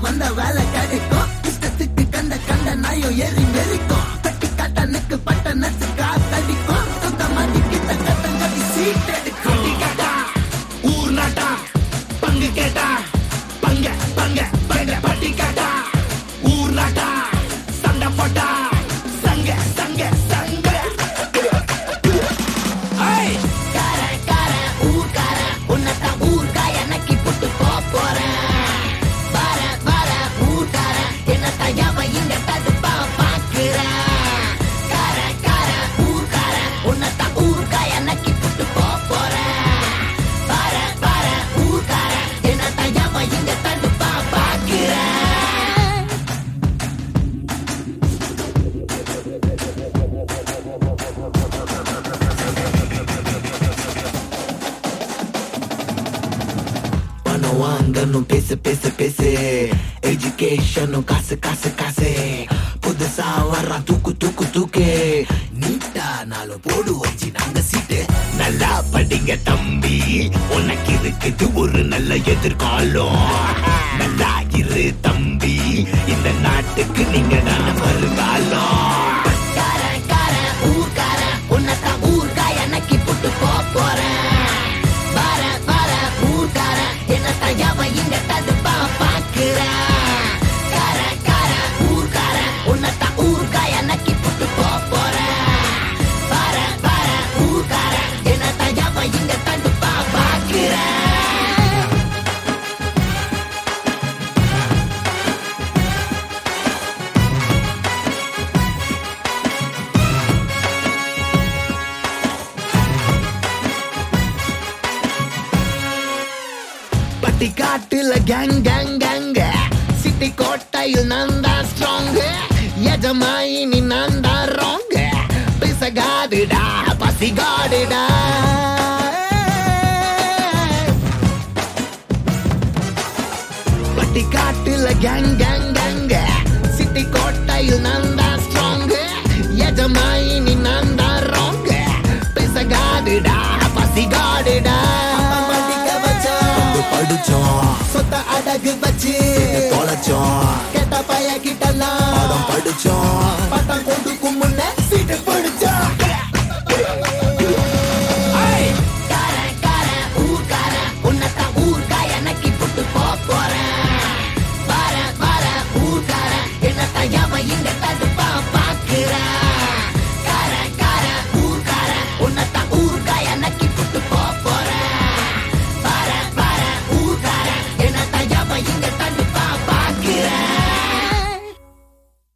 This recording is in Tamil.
வந்த வேலை கிடைக்கும் இஷ்டத்துக்கு கண்ட கண்ட நாயும் ஏறி மெரிக்கும் கட்டி கட்டனுக்கு பட்ட நச்சு காத்தடிக்கும் சுத்த மாட்டி கிட்ட கட்டங்கடி சீட் எடுக்கும் கட்டி கட்டா ஊர் நாட்டா பங்கு கேட்டா பங்க பங்க பங்க பட்டி காட்டா ஊர் நாட்டா சண்டை போட்டா சங்க சங்க சங்க ஐய் கார கார ஊர்கார உன்னதான் ஊர்காய நக்கி புட்டு போறேன் வர வர ஊர்கார என்னத்தான் எவன் இங்க தடுப்பா பாக்குறேன் கார கார ஊர்கார உன்னதான் ஊர்காய நக்கி புட்டு போறேன் வர வர ஊர்கார என்னத்தான் எவன் இங்க தடுப்பா பாக்குறேன் பணம் வாங்கணும் பேசு பேசு பேசு எஜுகேஷனும் காசு காசு காசு புதுசா வர்றான் தூக்கு தூக்கு தூக்கு நீட்டா நாளும் போடு வச்சு நாங்க சீட்டு நல்லா படிங்க தம்பி உனக்கு இருக்குது ஒரு நல்ல எதிர்காலம் நல்லா இரு தம்பி இந்த நாட்டுக்கு நீங்க தான் வருங்காலம் காரன் காரன் ஊர்காரன் உன்னதான் ஊர்காய நக்கி புட்டு போறேன் வர வர ஊர்கார என்னத்தான் எவன் இங்க தடுப்பா பாக்குறேன் கார கார ஊர்கார உன்னத்தான் ஊர்காய நக்கி புட்டு போறேன் வர வர ஊர்கார என்னத்தான் எவன் இங்க தடுப்பா பாக்குறேன் பட்டி காட்டுல கேங் கேங் கேங்க சிட்டி கோட்டையில் நான் தான் ஸ்ட்ராங் எஜமாயினி நான் தான் ராங் பிசகாடுடா பசிகாடுடா பட்டி காட்டுல கேங் கேங் கேங்க சிட்டி கோட்டையில் நான் தான் ஸ்ட்ராங் எஜமாயினி நான் தான் ராங் பிசகாடுடா பசிகாடுடா படிச்சோம் சொத்த அடகு வச்சு தொலை